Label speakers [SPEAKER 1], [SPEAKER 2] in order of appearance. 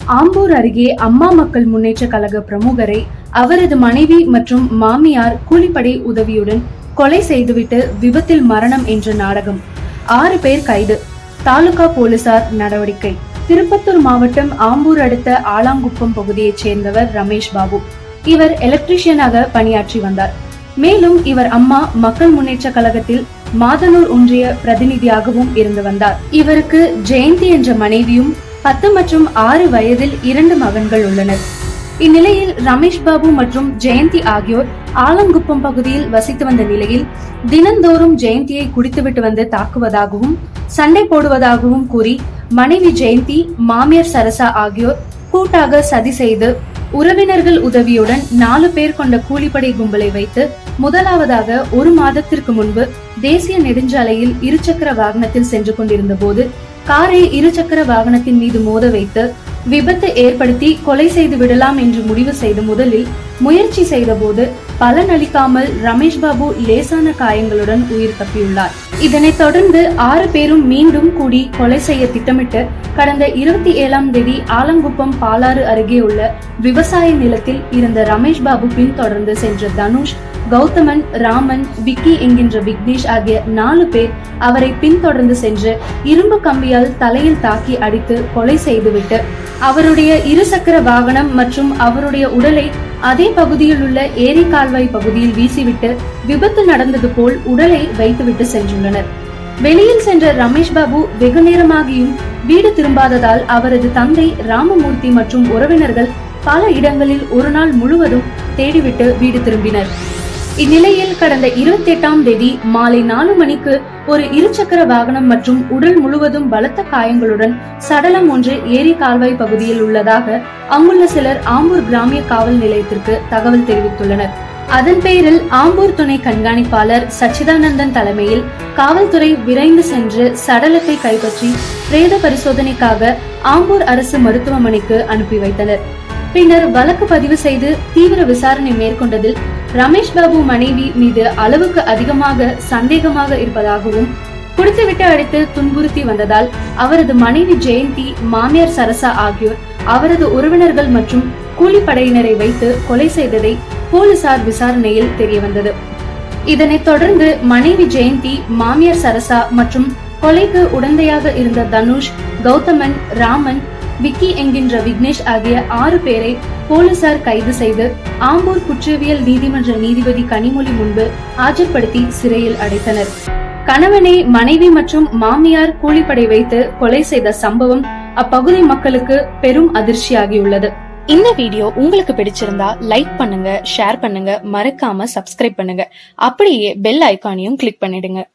[SPEAKER 1] ஆம்பூர் அருகே அம்மா மக்கள் முன்னேற்ற கழக பிரமுகரை அவரது மனைவி மற்றும் மாமியார் கூலிப்படை உதவியுடன் கொலை செய்துவிட்டு விபத்தில் மரணம் என்ற நாடகம் ஆறு பேர் கைது தாலுகா போலீசார் நடவடிக்கை திருப்பத்தூர் மாவட்டம் ஆம்பூர் அடுத்த ஆலாங்குப்பம் பகுதியைச் சேர்ந்தவர் ரமேஷ் பாபு இவர் எலக்ட்ரீஷியனாக பணியாற்றி வந்தார் மேலும் இவர் அம்மா மக்கள் முன்னேற்ற கழகத்தில் மாதனூர் ஒன்றிய பிரதிநிதியாகவும் இருந்து வந்தார் இவருக்கு ஜெயந்தி என்ற மனைவியும் பத்து மற்றும் ஆறு வயதில் இரண்டு மகன்கள் உள்ளனர் இந்நிலையில் ரமேஷ் பாபு மற்றும் ஜெயந்தி ஆகியோர் ஆலங்குப்பம் பகுதியில் வசித்து வந்த நிலையில் தினந்தோறும் ஜெயந்தியை குடித்துவிட்டு வந்து தாக்குவதாகவும் சண்டை போடுவதாகவும் கூறி மனைவி ஜெயந்தி மாமியார் சரசா ஆகியோர் கூட்டாக சதி செய்து உறவினர்கள் உதவியுடன் நாலு பேர் கொண்ட கூலிப்படை கும்பலை வைத்து முதலாவதாக ஒரு மாதத்திற்கு முன்பு தேசிய நெடுஞ்சாலையில் இருசக்கர வாகனத்தில் சென்று கொண்டிருந்த போது காரை இருசக்கர வாகனத்தின் மீது மோத வைத்து விபத்து ஏற்படுத்தி கொலை செய்து விடலாம் என்று முடிவு செய்து முதலில் முயற்சி செய்தபோது பலனளிக்காமல் ரமேஷ் பாபு லேசான காயங்களுடன் உயிர் தப்பியுள்ளார் இதனைத் தொடர்ந்து ஆறு பேரும் மீண்டும் கூடி கொலை செய்ய திட்டமிட்டு கடந்த இருபத்தி ஏழாம் தேதி ஆலங்குப்பம் பாலாறு அருகே உள்ள விவசாய நிலத்தில் இருந்த ரமேஷ் பாபு பின்தொடர்ந்து சென்ற தனுஷ் கௌதமன் ராமன் விக்கி என்கின்ற விக்னேஷ் ஆகிய நாலு பேர் அவரை பின்தொடர்ந்து சென்று இரும்பு கம்பியால் தலையில் தாக்கி அடித்து கொலை செய்துவிட்டு அவருடைய இருசக்கர வாகனம் மற்றும் அவருடைய உடலை அதே பகுதியில் உள்ள ஏரி கால்வாய் பகுதியில் வீசிவிட்டு விபத்து நடந்தது போல் உடலை வைத்துவிட்டு சென்றுள்ளனர் வெளியில் சென்ற ரமேஷ் பாபு வெகு நேரமாகியும் வீடு திரும்பாததால் அவரது தந்தை ராமமூர்த்தி மற்றும் உறவினர்கள் பல இடங்களில் ஒரு நாள் முழுவதும் தேடிவிட்டு வீடு திரும்பினர் இந்நிலையில் கடந்த இருபத்தி எட்டாம் தேதி மாலை நாலு மணிக்கு ஒரு இருசக்கர வாகனம் மற்றும் உடல் முழுவதும் பலத்த காயங்களுடன் சடலம் ஒன்று ஏரி கால்வாய் பகுதியில் உள்ளதாக அங்குள்ள சிலர் ஆம்பூர் கிராமிய காவல் நிலையத்திற்கு தகவல் தெரிவித்துள்ளனர் அதன் பேரில் ஆம்பூர் துணை கண்காணிப்பாளர் சச்சிதானந்தன் தலைமையில் காவல்துறை விரைந்து சென்று சடலத்தை கைப்பற்றி பிரேத பரிசோதனைக்காக ஆம்பூர் அரசு மருத்துவமனைக்கு அனுப்பி வைத்தனர் பின்னர் வழக்கு பதிவு செய்து தீவிர விசாரணை மேற்கொண்டதில் ரமேஷ் பாபு மனைவி மீது அளவுக்கு அதிகமாக சந்தேகமாக இருப்பதாகவும் குடித்துவிட்டு அடித்து துன்புறுத்தி வந்ததால் அவரது மனைவி ஜெயந்தி மாமியார் சரசா ஆகியோர் அவரது உறவினர்கள் மற்றும் கூலிப்படையினரை வைத்து கொலை செய்ததை போலீசார் விசாரணையில் தெரியவந்தது இதனைத் தொடர்ந்து மனைவி ஜெயந்தி மாமியார் சரசா மற்றும் கொலைக்கு உடந்தையாக இருந்த தனுஷ் கௌதமன் ராமன் விக்கி என்கின்ற விக்னேஷ் ஆகிய ஆறு பேரை போலீசார் கைது செய்து ஆம்பூர் குற்றவியல் நீதிமன்ற நீதிபதி கனிமொழி முன்பு ஆஜர்படுத்தி சிறையில் அடைத்தனர் கணவனை மனைவி மற்றும் மாமியார் கூலிப்படை வைத்து கொலை செய்த சம்பவம் அப்பகுதி மக்களுக்கு பெரும் அதிர்ச்சியாகியுள்ளது
[SPEAKER 2] இந்த வீடியோ உங்களுக்கு பிடிச்சிருந்தா லைக் பண்ணுங்க ஷேர் பண்ணுங்க மறக்காம சப்ஸ்கிரைப் பண்ணுங்க அப்படியே பெல் ஐகானையும் கிளிக் பண்ணிடுங்க